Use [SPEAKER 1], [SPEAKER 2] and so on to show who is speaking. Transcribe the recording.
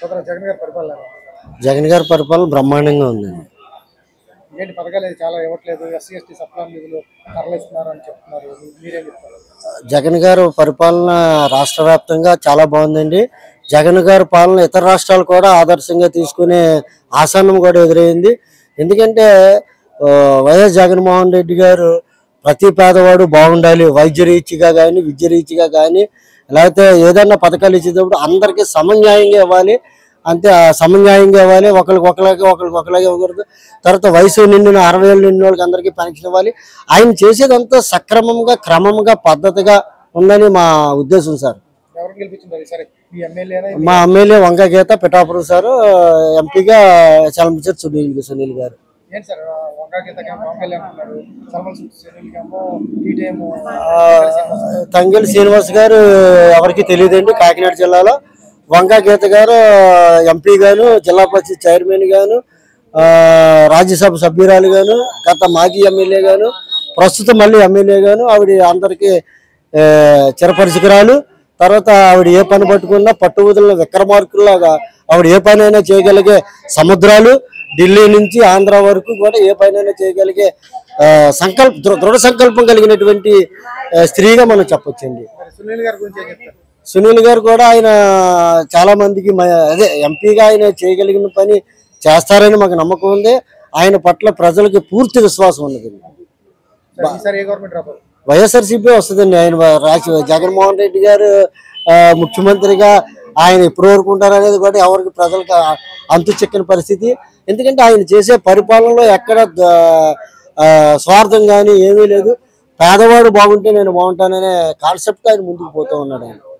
[SPEAKER 1] సోదర జగన్ గారి పరిపాలన
[SPEAKER 2] జగన్ గారి పరిపాలన బ్రహ్మాండంగా ఉందండి
[SPEAKER 1] ఏంటి పథకాలు అయితే చాలా ఇవ్వట్లేదు ఎస్సీ ఎస్టీ సప్లాన్ నిధులు తరలిస్తున్నారు అని చెప్తున్నారు మీరేం చెప్తారు
[SPEAKER 2] జగన్ గారు పరిపాలన రాష్ట్ర వ్యాప్తంగా చాలా బాగుందండి జగన్ గారి పాలన ఇతర రాష్ట్రాలు కూడా ఆదర్శంగా తీసుకునే ఆసనం కూడా ఎదురైంది ఎందుకంటే ఆ, వైఎస్ జగన్మోహన్ రెడ్డి గారు ప్రతి పేదవాడు బాగుండాలి వైద్య రీత్యగా కానీ విద్య రీత్యగా కానీ లేకపోతే ఏదైనా పథకాలు ఇచ్చేటప్పుడు అందరికీ సమన్యాయంగా ఇవ్వాలి అంతే ఆ సమన్యాయంగా ఇవ్వాలి ఒకరికి ఒకలాగే ఒకరికి ఒకలాగే ఇవ్వకూడదు తర్వాత వయసు నిండిన అరవై ఏళ్ళు నిండిన వాళ్ళకి అందరికీ పెన్షన్ ఇవ్వాలి ఆయన చేసేదంతా సక్రమంగా క్రమంగా పద్ధతిగా ఉందని మా ఉద్దేశం సార్
[SPEAKER 1] ఎవరు గెలిపించారు ఈసారి మీ ఎమ్మెల్యేనా
[SPEAKER 2] మా ఎమ్మెల్యే వంక గీత పిఠాపురం సార్ ఎంపీగా చలమచర్ సునీల్ సునీల్ గారు
[SPEAKER 1] ఏంటి sir Vanka Geetha camp MLA అంటున్నారు సల్మల్ సునీల్ క్యాంప్ టీటీఎం
[SPEAKER 2] తంగెల్ శ్రీనివాస్ గారు ఎవరికి తెలియదండి కాకినాడ జిల్లాలో వంక గీత గారు ఎంపీ గాను జిల్లా పరిషత్ చైర్మన్ గాను ఆ, రాజ్యసభ సభ్యురాలు గాను గత మాజీ ఎమ్మెల్యే గాను ప్రస్తుతం మళ్ళీ ఎమ్మెల్యే గాను ఆవిడ అందరికీ ఆ, చిరపరిచికరాలు తర్వాత ఆవిడ ఏ పని పట్టుకున్నా పట్టు వదిలిన విక్రమార్కుల్లాగా ఆవిడ ఏ పనైనా చేయగలిగే సముద్రాలు ఢిల్లీ నుంచి ఆంధ్ర వరకు కూడా ఏ పనైనా చేయగలిగే ఆ, సంకల్ప దృ- దృఢ సంకల్పం కలిగినటువంటి ఆ, స్త్రీగా మనం చెప్పొచ్చండి
[SPEAKER 1] మరి సునీల్ గారి గురించి ఏం చెప్తారు
[SPEAKER 2] సునీల్ గారు కూడా ఆయన చాలా మందికి మ- అదే ఎంపీగా ఆయన చేయగలిగిన పని చేస్తారని మాకు నమ్మకం ఉంది ఆయన పట్ల ప్రజలకి పూర్తి విశ్వాసం ఉన్నది
[SPEAKER 1] సార్ ఈసారి ఏ గవర్నమెంట్ రాబోదు
[SPEAKER 2] వైఎస్ఆర్సీపీ వస్తుందండి ఆయన రాష్ట్ర జగన్మోహన్ రెడ్డి గారు ఆ, ముఖ్యమంత్రిగా ఆయన ఎప్పుడు వరకు ఉంటారు అనేది కూడా ఎవరికి ప్రజలకు ఆ- అంతు చిక్కని పరిస్థితి ఎందుకంటే ఆయన చేసే పరిపాలనలో ఎక్కడ ద- ఆ, స్వార్థం కానీ ఏమీ లేదు పేదవాడు బాగుంటే నేను బాగుంటాననే కాన్సెప్ట్ ఆయన ముందుకు పోతూ ఉన్నాడు ఆయన